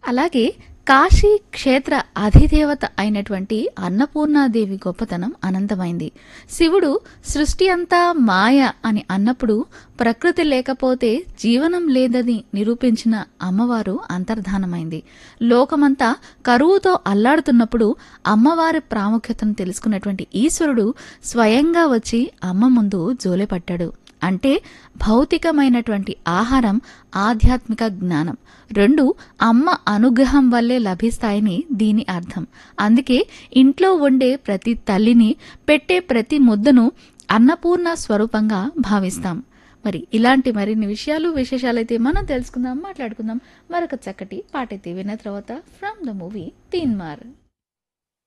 అలాగే కాశీ క్షేత్ర అధిదేవత అయినటువంటి అన్నపూర్ణాదేవి గొప్పతనం అనంతమైంది శివుడు సృష్టి అంతా మాయ అని అన్నప్పుడు ప్రకృతి లేకపోతే జీవనం లేదని నిరూపించిన అమ్మవారు అంతర్ధానమైంది లోకమంతా కరువుతో అల్లాడుతున్నప్పుడు అమ్మవారి ప్రాముఖ్యతను తెలుసుకున్నటువంటి ఈశ్వరుడు స్వయంగా వచ్చి అమ్మ ముందు జోలెపట్టాడు అంటే భౌతికమైనటువంటి ఆహారం ఆధ్యాత్మిక జ్ఞానం రెండు అమ్మ అనుగ్రహం వల్లే లభిస్తాయని దీని అర్థం అందుకే ఇంట్లో వండే ప్రతి తల్లిని పెట్టే ప్రతి ముద్దను అన్నపూర్ణ స్వరూపంగా భావిస్తాం మరి ఇలాంటి మరిన్ని విషయాలు విశేషాలైతే మనం తెలుసుకుందాం మాట్లాడుకుందాం మరొక చక్కటి పాటైతే విన్న తర్వాత ఫ్రమ్ ద మూవీ తీన్మార్